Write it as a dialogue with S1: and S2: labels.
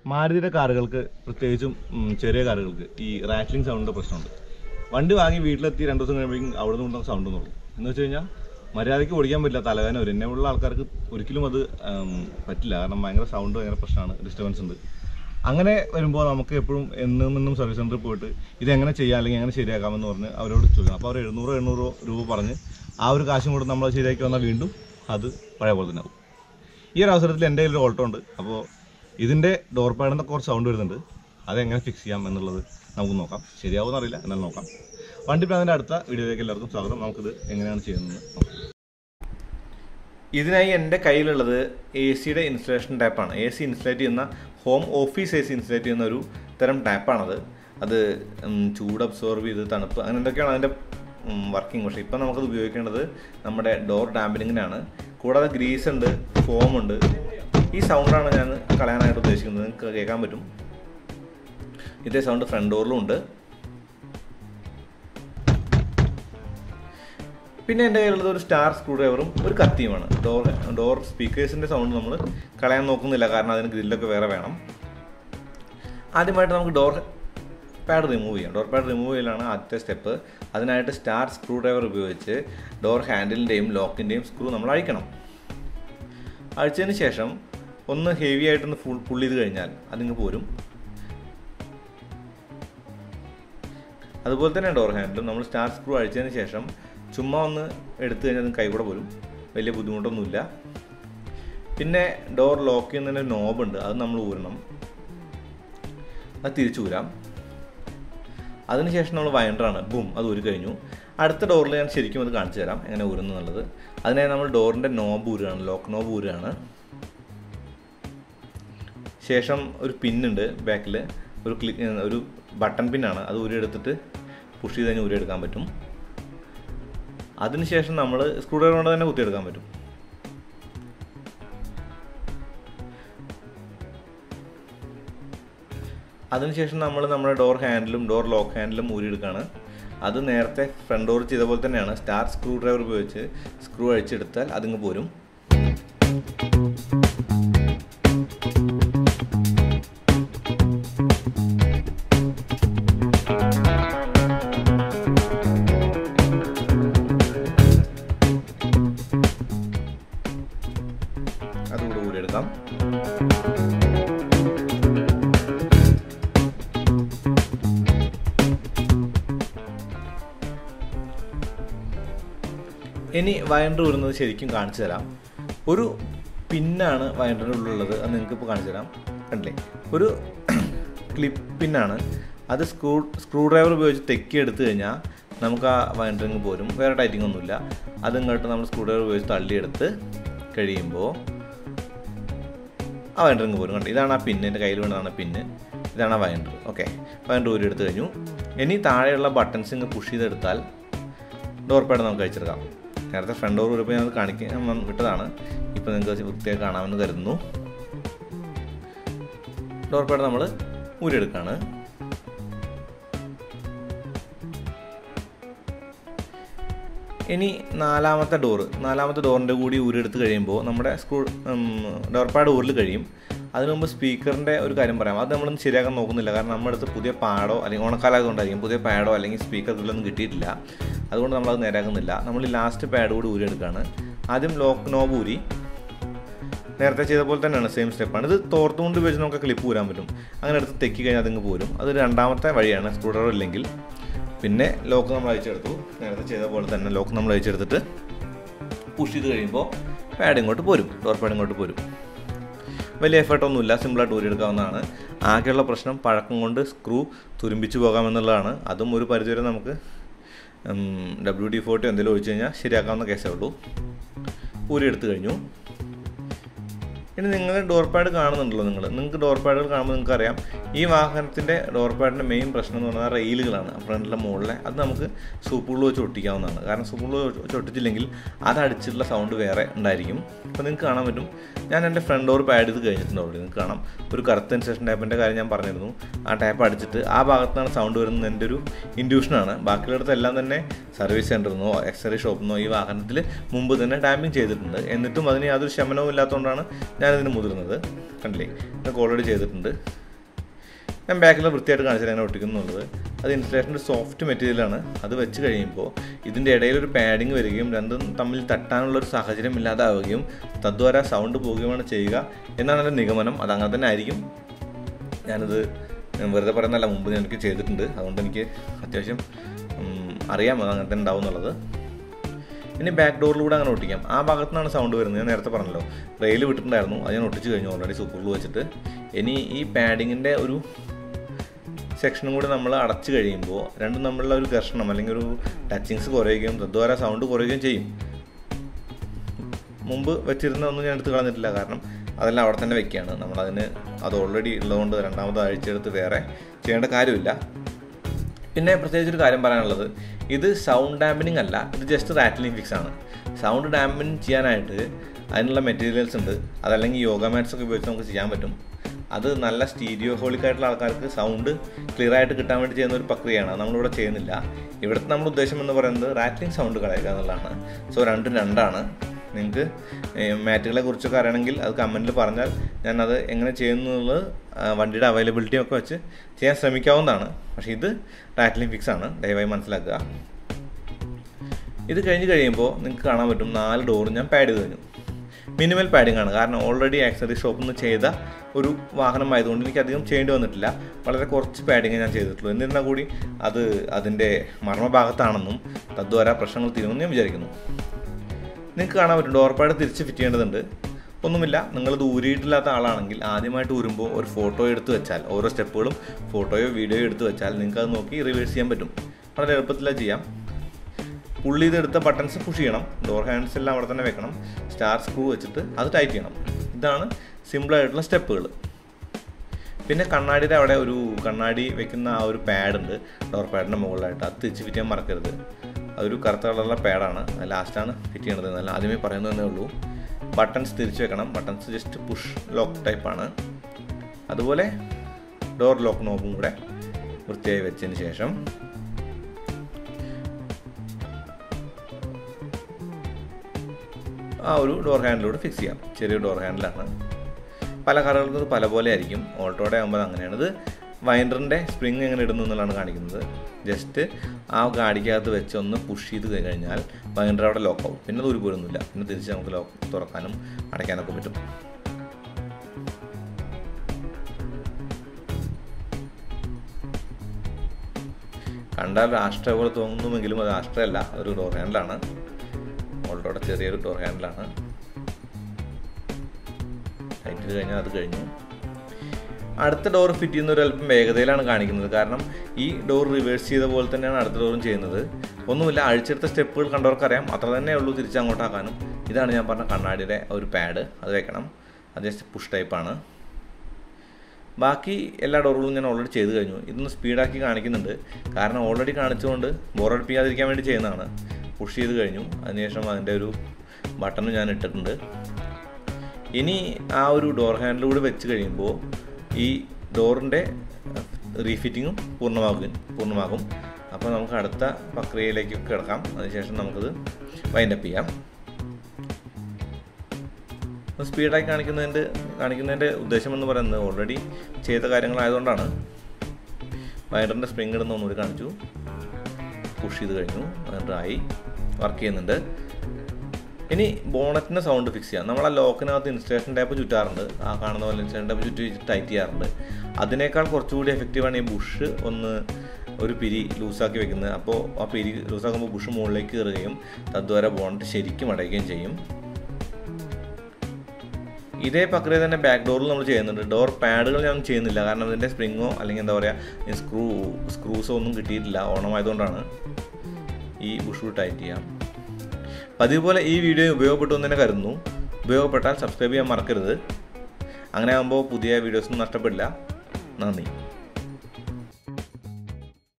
S1: മാരുതിയുടെ കാറുകൾക്ക് പ്രത്യേകിച്ചും ഉം, ചെറിയ കാറുകൾക്ക് ഈ റാറ്റ്ലിംഗ് സൗണ്ടിൻ്റെ പ്രശ്നമുണ്ട് വണ്ടി വാങ്ങി വീട്ടിലെത്തി രണ്ട് ദിവസം കഴിയുമ്പോഴേക്കും അവിടെ നിന്ന് കൊണ്ടുവന്ന സൗണ്ട് നോക്കും എന്ന് വെച്ച് കഴിഞ്ഞാൽ മര്യാദയ്ക്ക് ഓടിക്കാൻ പറ്റില്ല തലവേദന വരും എന്നെ ഉള്ള ആൾക്കാർക്ക് ഒരിക്കലും അത് ഉം, പറ്റില്ല കാരണം ഭയങ്കര സൗണ്ട് ഭയങ്കര പ്രശ്നമാണ് ഡിസ്റ്റർബൻസ് ഉണ്ട് അങ്ങനെ വരുമ്പോൾ നമുക്ക് എപ്പോഴും എന്നും എന്നും സർവീസ് സെൻറ്ററിൽ പോയിട്ട് ഇതെങ്ങനെ ചെയ്യാം അല്ലെങ്കിൽ എങ്ങനെ ശരിയാക്കാമെന്ന് പറഞ്ഞ് അവരോട് ചോദിക്കണം അപ്പോൾ അവർ എഴുന്നൂറോ എണ്ണൂറോ രൂപ പറഞ്ഞ് ആ ഒരു കാശും കൂടെ നമ്മൾ ശരിയാക്കി വന്നാൽ വീണ്ടും അത് പഴയ പോലെ തന്നെ ആവും ഈ ഒരു അവസരത്തിൽ എൻ്റെ കയ്യിൽ ഒരു ഓൾട്ടോ ഉണ്ട് അപ്പോൾ ഇതിൻ്റെ ഡോർ പാഡിൻ്റെ കുറച്ച് സൗണ്ട് വരുന്നുണ്ട് അതെങ്ങനെ ഫിക്സ് ചെയ്യാം എന്നുള്ളത് നമുക്ക് നോക്കാം ശരിയാവുമെന്ന് അറിയില്ല എന്നാലും നോക്കാം വണ്ടി പ്ലാനിൻ്റെ അടുത്ത വീഡിയോയിലേക്ക് എല്ലാവർക്കും സ്വാഗതം നമുക്കിത് എങ്ങനെയാണ് ചെയ്യുന്നത് നോക്കാം
S2: ഇതിനായി എൻ്റെ കയ്യിലുള്ളത് എ സിയുടെ ഇൻസ്റ്റലേഷൻ ടാപ്പാണ് എ സി ഇൻസ്റ്റലേറ്റ് ചെയ്യുന്ന home office A C install ചെയ്യുന്ന ഒരു തരം ടാപ്പാണത് അത് ഉം, ചൂട് അബ്സോർബ് ചെയ്ത് തണുപ്പ് അങ്ങനെ എന്തൊക്കെയാണ് അതിൻ്റെ വർക്കിംഗ് പക്ഷേ ഇപ്പം നമുക്കത് ഉപയോഗിക്കേണ്ടത് നമ്മുടെ ഡോർ ഡാമ്പനിങ്ങിനാണ് കൂടാതെ ഗ്രീസ് ഉണ്ട് ഫോം ഉണ്ട് ഈ സൗണ്ടാണ് ഞാൻ കളയാനായിട്ട് ഉദ്ദേശിക്കുന്നത് നിങ്ങൾക്ക് കേൾക്കാൻ പറ്റും ഇതേ സൗണ്ട് ഫ്രണ്ട് ഡോറിലും ഉണ്ട് പിന്നെ എൻ്റെ കയ്യിലുള്ളത് ഒരു സ്റ്റാർ സ്ക്രൂ ഡ്രൈവറും ഒരു കത്തിയുമാണ് ഡോർ ഡോർ സ്പീക്കേഴ്സിൻ്റെ സൗണ്ട് നമ്മൾ കളയാൻ നോക്കുന്നില്ല കാരണം അതിന് ഗ്രില്ലൊക്കെ വേറെ വേണം ആദ്യമായിട്ട് നമുക്ക് ഡോർ പാഡ് റിമൂവ് ചെയ്യാം ഡോർ പാഡ് റിമൂവ് ചെയ്യലാണ് ആദ്യത്തെ സ്റ്റെപ്പ് അതിനായിട്ട് സ്റ്റാർ സ്ക്രൂ ഡ്രൈവർ ഉപയോഗിച്ച് ഡോർ ഹാൻഡിലിൻ്റെയും ലോക്കിൻ്റെയും സ്ക്രൂ നമ്മൾ അഴിക്കണം അഴിച്ചതിന് ശേഷം ഒന്ന് ഹെവി ആയിട്ടൊന്ന് ഫുൾ പുൾ ചെയ്ത് കഴിഞ്ഞാൽ അതിങ്ങ് പോരും അതുപോലെ തന്നെ ഡോർ ഹാൻഡിലും നമ്മൾ സ്റ്റാർ സ്ക്രൂ അഴിച്ചതിന് ശേഷം ചുമ്മാ ഒന്ന് എടുത്തു കഴിഞ്ഞാൽ അത് കൈകൂടെ പോരും വലിയ ബുദ്ധിമുട്ടൊന്നുമില്ല പിന്നെ ഡോർ ലോക്ക് ചെയ്യുന്നതിന് നോബുണ്ട് അത് നമ്മൾ ഊരണം അത് തിരിച്ചു ഊരാം അതിനുശേഷം നമ്മൾ വയണ്ടറാണ് ബും അത് ഊരി കഴിഞ്ഞു അടുത്ത ഡോറിൽ ഞാൻ ശരിക്കും അത് കാണിച്ചു തരാം എങ്ങനെ ഊരുന്നു എന്നുള്ളത് അതിനായി നമ്മൾ ഡോറിൻ്റെ നോബ് ഊരുകയാണ് ലോക്ക് നോബ് ഊരുകയാണ് ശേഷം ഒരു പിന്നുണ്ട് ബാക്കിൽ ഒരു ക്ലിക്ക് ഒരു ബട്ടൺ പിന്നാണ് അത് ഊരി എടുത്തിട്ട് പുഷ് ചെയ്ത് കഴിഞ്ഞ് ഊരി എടുക്കാൻ പറ്റും അതിനുശേഷം നമ്മൾ സ്ക്രൂ ഡ്രൈവർ കൊണ്ട് തന്നെ കുത്തിയെടുക്കാൻ പറ്റും അതിനുശേഷം നമ്മൾ നമ്മുടെ ഡോർ ഹാൻഡിലും ഡോർ ലോക്ക് ഹാൻഡിലും ഊരിയെടുക്കുകയാണ് അത് നേരത്തെ ഫ്രണ്ട് ഡോർ ചെയ്ത പോലെ തന്നെയാണ് സ്റ്റാർ സ്ക്രൂ ഡ്രൈവർ ഉപയോഗിച്ച് സ്ക്രൂ അഴിച്ചെടുത്താൽ അതിങ്ങ് പോരും അതുകൂടെ ഊരിയെടുക്കാം ഇനി വയണ്ടർ ഊരുന്നത് ശരിക്കും കാണിച്ചു തരാം ഒരു പിന്നാണ് വയണ്ടറിൻ്റെ ഉള്ളിലുള്ളത് അത് നിങ്ങൾക്ക് ഇപ്പോൾ കാണിച്ചു തരാം കണ്ടില്ലേ ഒരു ക്ലിപ്പ് പിന്നാണ് അത് സ്ക്രൂ സ്ക്രൂ ഡ്രൈവർ ഉപയോഗിച്ച് തെക്കി എടുത്തു കഴിഞ്ഞാൽ നമുക്ക് ആ വയണ്ടറിങ് പോരും വേറെ ടൈറ്റിംഗ് ഒന്നുമില്ല അത് ഇങ്ങോട്ട് നമ്മൾ സ്ക്രൂ ഡ്രൈവർ ഉപയോഗിച്ച് തള്ളിയെടുത്ത് കഴിയുമ്പോൾ ആ വയണ്ടറിങ് പോരും കണ്ടോ ഇതാണ് ആ പിന്ന് എൻ്റെ കയ്യിൽ വേണ്ടതാണ് പിന്ന് ഇതാണ് ആ വയണ്ടർ ഓക്കെ വയണ്ടർ ഊരി എടുത്തു കഴിഞ്ഞു ഇനി താഴെയുള്ള ബട്ടൺസ് ഇങ്ങ് പുഷ് ചെയ്തെടുത്താൽ ഡോർ പാഡ് നമുക്ക് അഴിച്ചെടുക്കാം നേരത്തെ ഫ്രണ്ട് ഡോർ വരുമ്പോൾ ഞാൻ കാണിക്കാൻ വന്ന് വിട്ടതാണ് ഇപ്പോൾ നിങ്ങൾക്ക് വൃത്തിയായി കാണാമെന്ന് കരുതുന്നു ഡോർ പാഡ് നമ്മൾ ഊരിയെടുക്കുകയാണ് ഇനി നാലാമത്തെ ഡോറ് നാലാമത്തെ ഡോറിൻ്റെ കൂടി ഊരെടുത്ത് കഴിയുമ്പോൾ നമ്മുടെ സ്ക്രൂ ഡോർ പാഡ് ഊരിൽ കഴിയും അതിനു മുമ്പ് സ്പീക്കറിൻ്റെ ഒരു കാര്യം പറയാം അത് നമ്മളൊന്നും ശരിയാക്കാൻ നോക്കുന്നില്ല കാരണം നമ്മുടെ അടുത്ത് പുതിയ പാഡോ അല്ലെങ്കിൽ ഓണക്കാലായതുകൊണ്ടായിരിക്കും പുതിയ പാഡോ അല്ലെങ്കിൽ സ്പീക്കർ ഇതിലൊന്നും കിട്ടിയിട്ടില്ല അതുകൊണ്ട് നമ്മളത് നേരാക്കുന്നില്ല നമ്മൾ ഈ ലാസ്റ്റ് പാഡ് കൂടി ഊരിയെടുക്കുകയാണ് ആദ്യം ലോക്ക് നോബ് ഊരി നേരത്തെ ചെയ്ത പോലെ തന്നെയാണ് സെയിം സ്റ്റെപ്പാണ് ഇത് തോർത്തുകൊണ്ട് വെച്ച് നമുക്ക് ക്ലിപ്പ് ഊരാൻ പറ്റും അങ്ങനെ എടുത്ത് തെക്കി കഴിഞ്ഞാൽ അതിങ്ങ് പോരും അത് രണ്ടാമത്തെ വഴിയാണ് സ്ക്രൂ ഡ്രൈവർ ഇല്ലെങ്കിൽ പിന്നെ ലോക്ക് നമ്മൾ അയച്ചെടുത്തു നേരത്തെ ചെയ്ത പോലെ തന്നെ ലോക്ക് നമ്മൾ അയച്ചെടുത്തിട്ട് പുഷ് ചെയ്ത് കഴിയുമ്പോൾ പാഡ് ഇങ്ങോട്ട് പോരും ഡോർ പാഡ് ഇങ്ങോട്ട് പോരും വലിയ എഫേർട്ടൊന്നുമില്ല സിമ്പിളായിട്ട് ഊരിയെടുക്കാവുന്നതാണ് ആകെയുള്ള പ്രശ്നം പഴക്കം കൊണ്ട് സ്ക്രൂ തുരുമ്പിച്ച് പോകാമെന്നുള്ളതാണ് അതും ഒരു പരിധിവരെ നമുക്ക് ഡബ്ല്യു ഡി ഫോർട്ടി എന്തെങ്കിലും ഒഴിച്ച് കഴിഞ്ഞാൽ ശരിയാക്കാവുന്ന കേസേ ഉള്ളൂ ഊരിയെടുത്ത് കഴിഞ്ഞു ഇനി നിങ്ങൾ ഡോർ പാഡ് കാണുന്നുണ്ടല്ലോ നിങ്ങൾ നിങ്ങൾക്ക് ഡോർ പാഡുകൾ കാണുമ്പോൾ നിങ്ങൾക്ക് അറിയാം ഈ വാഹനത്തിൻ്റെ ഡോർ പാഡിൻ്റെ മെയിൻ പ്രശ്നം എന്ന് പറഞ്ഞാൽ റെയിലുകളാണ് ഫ്രണ്ടിലെ മുകളിലെ അത് നമുക്ക് സൂപ്പുകൾ വെച്ച് ഒട്ടിക്കാവുന്നതാണ് കാരണം സൂപ്പുകൾ വെച്ച് ഒട്ടിച്ചില്ലെങ്കിൽ അത് അടിച്ചിട്ടുള്ള സൗണ്ട് വേറെ ഉണ്ടായിരിക്കും അപ്പോൾ നിങ്ങൾക്ക് കാണാൻ പറ്റും ഞാൻ എൻ്റെ ഫ്രണ്ട് ഡോർ പാഡ് ചെയ്ത് കഴിഞ്ഞിട്ടുണ്ട് അവിടെ നിങ്ങൾക്ക് കാണാം ഒരു കറുത്ത ഇൻസേഷൻ ടാപ്പിൻ്റെ കാര്യം ഞാൻ പറഞ്ഞിരുന്നു ആ ടാപ്പ് അടിച്ചിട്ട് ആ ഭാഗത്താണ് സൗണ്ട് വരുന്നത് എൻ്റെ ഒരു ഇൻഡ്യൂഷനാണ് ബാക്കിയുള്ളിടത്തെല്ലാം തന്നെ സർവീസ് സെൻറ്ററിൽ എക്സ്റേ ഷോപ്പിൽ നിന്നോ ഈ വാഹനത്തിൽ മുമ്പ് തന്നെ ഡാമ്പിങ് ചെയ്തിട്ടുണ്ട് എന്നിട്ടും അതിന് യാതൊരു ശമനവും ഇല്ലാത്തതുകൊണ്ടാണ് ഞാനിതിന് മുതിർന്നത് കണ്ടില്ലേ ഇതൊക്കെ ഓൾറെഡി ചെയ്തിട്ടുണ്ട് ഞാൻ ബാക്കിൽ വൃത്തിയായിട്ട് കാണിച്ചാൽ എങ്ങനെ ഒട്ടിക്കുന്നുള്ളത് അത് ഇൻസുലേഷൻ്റെ സോഫ്റ്റ് മെറ്റീരിയലാണ് അത് വെച്ച് കഴിയുമ്പോൾ ഇതിൻ്റെ ഇടയിൽ ഒരു പാഡിങ് വരികയും രണ്ടും തമ്മിൽ തട്ടാനുള്ള ഒരു സാഹചര്യം ഇല്ലാതാവുകയും തദ്വാര സൗണ്ട് പോവുകയുമാണ് ചെയ്യുക എന്നാണ് എൻ്റെ നിഗമനം അത് അങ്ങനെ തന്നെ ആയിരിക്കും ഞാനിത് വെറുതെ പറയുന്നതല്ല മുമ്പ് ഞാൻ എനിക്ക് ചെയ്തിട്ടുണ്ട് അതുകൊണ്ട് എനിക്ക് അത്യാവശ്യം ഉം, അറിയാം അത് അങ്ങനെ തന്നെ ഉണ്ടാവും എന്നുള്ളത് ഇനി ബാക്ക് ഡോറിലൂടെ അങ്ങനെ ഒട്ടിക്കാം ആ ഭാഗത്തു നിന്നാണ് സൗണ്ട് വരുന്നത് ഞാൻ നേരത്തെ പറഞ്ഞല്ലോ റെയിൽ വിട്ടിട്ടുണ്ടായിരുന്നു അത് ഞാൻ ഒട്ടിച്ച് കഴിഞ്ഞു ഓൾറെഡി സൂപ്പർ ഗ്ലൂ വെച്ചിട്ട് ഇനി ഈ പാഡിങ്ങിൻ്റെ ഒരു സെക്ഷനും കൂടി നമ്മൾ അടച്ചു കഴിയുമ്പോൾ രണ്ടും തമ്മിലുള്ള ഒരു ഘർഷണം അല്ലെങ്കിൽ ഒരു ടച്ചിങ്സ് കുറയുകയും തദ്വാര സൗണ്ട് കുറയുകയും ചെയ്യും മുമ്പ് വെച്ചിരുന്ന ഒന്നും ഞാൻ എടുത്ത് കളഞ്ഞിട്ടില്ല കാരണം അതെല്ലാം അവിടെ തന്നെ വെക്കുകയാണ് നമ്മളതിന് അത് ഓൾറെഡി ഉള്ളതുകൊണ്ട് രണ്ടാമത് അഴിച്ചെടുത്ത് വേറെ ചെയ്യേണ്ട കാര്യമില്ല പിന്നെ പ്രത്യേകിച്ച് ഒരു കാര്യം പറയാനുള്ളത് ഇത് സൗണ്ട് ഡാമ്പനിങ് അല്ല ഇത് ജസ്റ്റ് റാറ്റ്ലിംഗ് ഫിക്സ് ആണ് സൗണ്ട് ഡാമ്പനിങ് ചെയ്യാനായിട്ട് അതിനുള്ള മെറ്റീരിയൽസ് ഉണ്ട് അതല്ലെങ്കിൽ യോഗ മാറ്റ്സ് ഒക്കെ ഉപയോഗിച്ച് നമുക്ക് ചെയ്യാൻ പറ്റും അത് നല്ല സ്റ്റീരിയോ ഹോളിക് ആയിട്ടുള്ള ആൾക്കാർക്ക് സൗണ്ട് ക്ലിയർ ആയിട്ട് കിട്ടാൻ വേണ്ടി ചെയ്യുന്ന ഒരു പ്രക്രിയയാണ് അത് നമ്മളിവിടെ ചെയ്യുന്നില്ല ഇവിടുത്തെ നമ്മുടെ ഉദ്ദേശം എന്ന് പറയുന്നത് റാറ്റ്ലിംഗ് സൗണ്ട് കളയുക എന്നുള്ളതാണ് സോ രണ്ടും രണ്ടാണ് നിങ്ങൾക്ക് മാറ്റുകളെ കുറിച്ചൊക്കെ അറിയണമെങ്കിൽ അത് കമൻറ്റിൽ പറഞ്ഞാൽ ഞാനത് എങ്ങനെ ചെയ്യുന്നു എന്നുള്ളത് ആ, വണ്ടിയുടെ അവൈലബിലിറ്റി ഒക്കെ വെച്ച് ചെയ്യാൻ ശ്രമിക്കാവുന്നതാണ് പക്ഷേ ഇത് റാറ്റ്ലിംഗ് ഫിക്സ് ആണ് ദയവായി മനസ്സിലാക്കുക ഇത് കഴിഞ്ഞ് കഴിയുമ്പോൾ നിങ്ങൾക്ക് കാണാൻ പറ്റും നാല് ഡോറും ഞാൻ പാഡ് ചെയ്ത് കഴിഞ്ഞു മിനിമൽ പാഡിംഗ് ആണ് കാരണം ഓൾറെഡി ആക്സറി ഷോപ്പിൽ നിന്ന് ചെയ്ത ഒരു വാഹനം ആയതുകൊണ്ട് എനിക്ക് അധികം ചെയ്യേണ്ടി വന്നിട്ടില്ല വളരെ കുറച്ച് പാഡിങ് ഞാൻ ചെയ്തിട്ടുള്ളൂ എന്നിരുന്നാൽ കൂടി അത് അതിൻ്റെ മർമ്മഭാഗത്താണെന്നും തദ്വാര പ്രശ്നങ്ങൾ തീരുമെന്ന് ഞാൻ വിചാരിക്കുന്നു നിങ്ങൾക്ക് കാണാൻ പറ്റും ഡോർ പാഡ് തിരിച്ച് ഫിറ്റ് ചെയ്യേണ്ടതുണ്ട് ഒന്നുമില്ല നിങ്ങൾ ഊരിയിട്ടില്ലാത്ത ആളാണെങ്കിൽ ആദ്യമായിട്ട് ഊരുമ്പോൾ ഒരു ഫോട്ടോ എടുത്ത് വെച്ചാൽ ഓരോ സ്റ്റെപ്പുകളും ഫോട്ടോയോ വീഡിയോയോ എടുത്ത് വെച്ചാൽ നിങ്ങൾക്ക് അത് നോക്കി റിവേഴ്സ് ചെയ്യാൻ പറ്റും വളരെ എളുപ്പത്തിൽ അത് ചെയ്യാം പുള്ളി ചെയ്തെടുത്ത ബട്ടൺസ് പുഷ് ചെയ്യണം ഡോർ ഹാൻഡ്സ് എല്ലാം അവിടെ തന്നെ വെക്കണം സ്റ്റാർ സ്ക്രൂ വെച്ചിട്ട് അത് ടൈറ്റ് ചെയ്യണം ഇതാണ് സിമ്പിളായിട്ടുള്ള സ്റ്റെപ്പുകൾ പിന്നെ കണ്ണാടിയുടെ അവിടെ ഒരു കണ്ണാടി വെക്കുന്ന ആ ഒരു പാഡ് ഉണ്ട് ഡോർ പാഡിൻ്റെ മുകളിലായിട്ട് അത് തിരിച്ച് ഫിറ്റ് ചെയ്യാൻ മറക്കരുത് അതൊരു കറുത്ത കളറുള്ള പാഡാണ് അത് ലാസ്റ്റാണ് ഫിറ്റ് ചെയ്യണത് എന്നല്ല ആദ്യമേ പറയുന്നതേ ഉള്ളൂ ബട്ടൺസ് തിരിച്ച് വെക്കണം ബട്ടൺസ് ജസ്റ്റ് പുഷ് ലോക്ക് ടൈപ്പാണ് അതുപോലെ ഡോർ ലോക്ക് നോബും കൂടെ വൃത്തിയായി വെച്ചതിന് ശേഷം ആ ഒരു ഡോർ ഹാൻഡിലൂടെ ഫിക്സ് ചെയ്യാം ചെറിയ ഡോർ ഹാൻഡിലാണ് പല കാറുകൾക്കും ഇത് പല പോലെ ആയിരിക്കും ഓൾട്ടോയുടെ ആകുമ്പോൾ അങ്ങനെയാണ് ഇത് വൈൻഡറിൻ്റെ സ്പ്രിങ് എങ്ങനെ ഇടുന്നു എന്നുള്ളതാണ് കാണിക്കുന്നത് ജസ്റ്റ് ആ ഗാഡിക്കകത്ത് വെച്ച് ഒന്ന് പുഷ് ചെയ്ത് കഴിഞ്ഞാൽ വൈൻഡർ അവിടെ ലോക്ക് ആവും പിന്നെ ദൂരി പോരൊന്നുമില്ല പിന്നെ തിരിച്ച് നമുക്ക് ലോക്ക് തുറക്കാനും അടയ്ക്കാനൊക്കെ പറ്റും കണ്ടാൽ രാഷ്ട്ര പോലെ തോന്നുമെങ്കിലും അത് രാഷ്ട്രയല്ല ഒരു ഡോർ ഹാൻഡിലാണ് ഓൾട്ടോയുടെ ചെറിയൊരു ഡോർ ഹാൻഡിലാണ് ടൈറ്റ് ചെയ്ത് കഴിഞ്ഞാൽ അത് കഴിഞ്ഞു അടുത്ത ഡോർ ഫിറ്റ് ചെയ്യുന്ന ഒരു അല്പം വേഗതയിലാണ് കാണിക്കുന്നത് കാരണം ഈ ഡോർ റിവേഴ്സ് ചെയ്ത പോലെ തന്നെയാണ് അടുത്ത ഡോറും ചെയ്യുന്നത് ഒന്നുമില്ല അഴിച്ചെടുത്ത സ്റ്റെപ്പുകൾ കണ്ടവർക്കറിയാം അത്ര തന്നെ ഉള്ളൂ തിരിച്ചങ്ങോട്ടാക്കാനും ഇതാണ് ഞാൻ പറഞ്ഞ കണ്ണാടിയുടെ ഒരു പാഡ് അത് വെക്കണം അത് ജസ്റ്റ് പുഷ് ടൈപ്പാണ് ബാക്കി എല്ലാ ഡോറുകളും ഞാൻ ഓൾറെഡി ചെയ്ത് കഴിഞ്ഞു ഇതൊന്ന് സ്പീഡാക്കി കാണിക്കുന്നുണ്ട് കാരണം ഓൾറെഡി കാണിച്ചുകൊണ്ട് ബോറടിപ്പിക്കാതിരിക്കാൻ വേണ്ടി ചെയ്യുന്നതാണ് പുഷ് ചെയ്ത് കഴിഞ്ഞു അതിനുശേഷം അതിൻ്റെ ഒരു ബട്ടണും ഞാൻ ഇട്ടിട്ടുണ്ട് ഇനി ആ ഒരു ഡോർ ഹാൻഡിലൂടെ വെച്ച് കഴിയുമ്പോൾ ഈ ഡോറിൻ്റെ റീഫിറ്റിങ്ങും പൂർണ്ണമാകും പൂർണ്ണമാകും അപ്പോൾ നമുക്ക് അടുത്ത പ്രക്രിയയിലേക്ക് കിടക്കാം അതിനുശേഷം നമുക്കത് വൈൻഡപ്പ് ചെയ്യാം സ്പീഡായി കാണിക്കുന്നതിൻ്റെ കാണിക്കുന്നതിൻ്റെ ഉദ്ദേശം എന്ന് പറയുന്നത് ഓൾറെഡി ചെയ്ത കാര്യങ്ങളായതുകൊണ്ടാണ് വയറിൻ്റെ സ്പ്രിങ് ഇടുന്ന ഒന്നുകൂടി കാണിച്ചു പുഷ് ചെയ്ത് കഴിഞ്ഞു ആയി വർക്ക് ചെയ്യുന്നുണ്ട് ഇനി ബോണറ്റിൻ്റെ സൗണ്ട് ഫിക്സ് ചെയ്യാം നമ്മൾ ആ ലോക്കിനകത്ത് ഇൻസ്റ്റലേഷൻ ടൈപ്പ് ചുറ്റാറുണ്ട് ആ കാണുന്ന പോലെ ഇൻസ്റ്റലേഷൻ ടൈപ്പ് ചുറ്റി ടൈറ്റ് ചെയ്യാറുണ്ട് അതിനേക്കാൾ കുറച്ചുകൂടി എഫക്റ്റീവാണ് ഈ ബുഷ് ഒന്ന് ഒരു പിരി ലൂസാക്കി വെക്കുന്നത് അപ്പോൾ ആ പിരി ലൂസാക്കുമ്പോൾ ബുഷ് മുകളിലേക്ക് കയറുകയും തദ്വാര ബോണറ്റ് ശരിക്കും അടയുകയും ചെയ്യും ഇതേ പ്രക്രിയ തന്നെ ബാക്ക് ഡോറിൽ നമ്മൾ ചെയ്യുന്നുണ്ട് ഡോർ പാഡുകൾ ഞാൻ ചെയ്യുന്നില്ല കാരണം അതിൻ്റെ സ്പ്രിങ്ങോ അല്ലെങ്കിൽ എന്താ പറയുക സ്ക്രൂ സ്ക്രൂസോ ഒന്നും കിട്ടിയിട്ടില്ല ഓണമായതുകൊണ്ടാണ് ഈ ബുഷ് ടൈറ്റ് ചെയ്യാം പതിവ് പോലെ ഈ വീഡിയോ ഉപയോഗപ്പെട്ടു എന്ന് തന്നെ കരുതുന്നു ഉപയോഗപ്പെട്ടാൽ സബ്സ്ക്രൈബ് ചെയ്യാൻ മറക്കരുത് അങ്ങനെ ആകുമ്പോൾ പുതിയ വീഡിയോസൊന്നും നഷ്ടപ്പെടില്ല നന്ദി